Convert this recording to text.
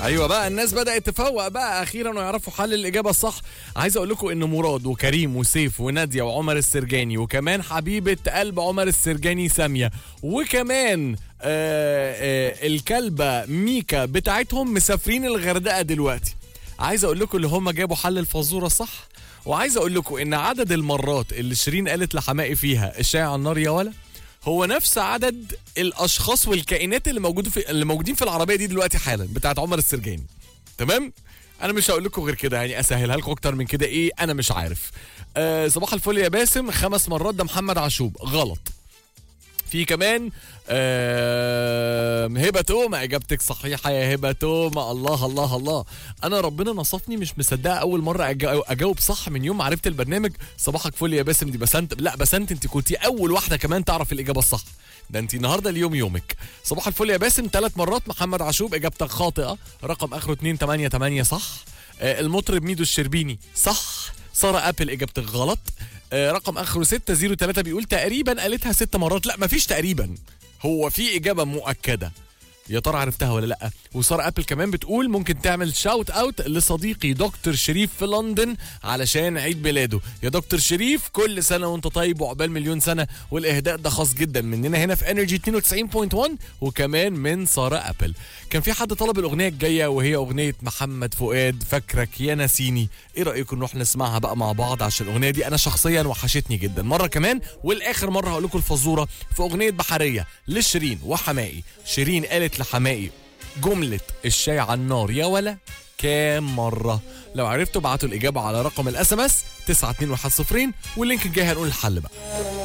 ايوه بقى الناس بدات تفوق بقى اخيرا ويعرفوا حل الاجابه الصح عايز اقول لكم ان مراد وكريم وسيف وناديه وعمر السرجاني وكمان حبيبه قلب عمر السرجاني ساميه وكمان آه آه الكلبه ميكا بتاعتهم مسافرين الغردقه دلوقتي عايز اقول لكم اللي هم جابوا حل الفزوره صح وعايز اقول لكم ان عدد المرات اللي شيرين قالت لحمائي فيها الشاي على النار يا ولا هو نفس عدد الاشخاص والكائنات اللي موجودين في اللي موجودين في العربيه دي دلوقتي حالا بتاعت عمر السرجاني تمام انا مش هقول لكم غير كده يعني اسهلها لكم اكتر من كده ايه انا مش عارف آه صباح الفل يا باسم خمس مرات ده محمد عاشوب غلط في كمان آه هبه توما اجابتك صحيحه يا هبه توما الله الله الله انا ربنا نصفني مش مصدقه اول مره أجا- اجاوب صح من يوم ما عرفت البرنامج صباحك فل يا باسم دي بسنت لا بسنت انت كنتي اول واحده كمان تعرف الاجابه الصح ده انت النهارده اليوم يومك صباح الفل يا باسم ثلاث مرات محمد عاشوب اجابتك خاطئه رقم اخره 288 صح آه المطرب ميدو الشربيني صح ساره ابل اجابتك غلط آه، رقم اخره 603 بيقول تقريبا قالتها ست مرات لا مفيش تقريبا هو في اجابه مؤكده يا ترى عرفتها ولا لا وساره ابل كمان بتقول ممكن تعمل شاوت اوت لصديقي دكتور شريف في لندن علشان عيد ميلاده يا دكتور شريف كل سنه وانت طيب وعقبال مليون سنه والاهداء ده خاص جدا مننا هنا في انرجي 92.1 وكمان من ساره ابل كان في حد طلب الاغنيه الجايه وهي اغنيه محمد فؤاد فاكرك يا نسيني ايه رايكم نروح نسمعها بقى مع بعض عشان الاغنيه دي انا شخصيا وحشتني جدا مره كمان والاخر مره هقول لكم الفزوره في اغنيه بحريه لشيرين وحمائي شيرين قالت لحمائي جمله الشاي على النار يا ولا كام مره لو عرفتوا ابعتوا الاجابه على رقم الاس ام اس 92110 واللينك الجاي هنقول الحل بقى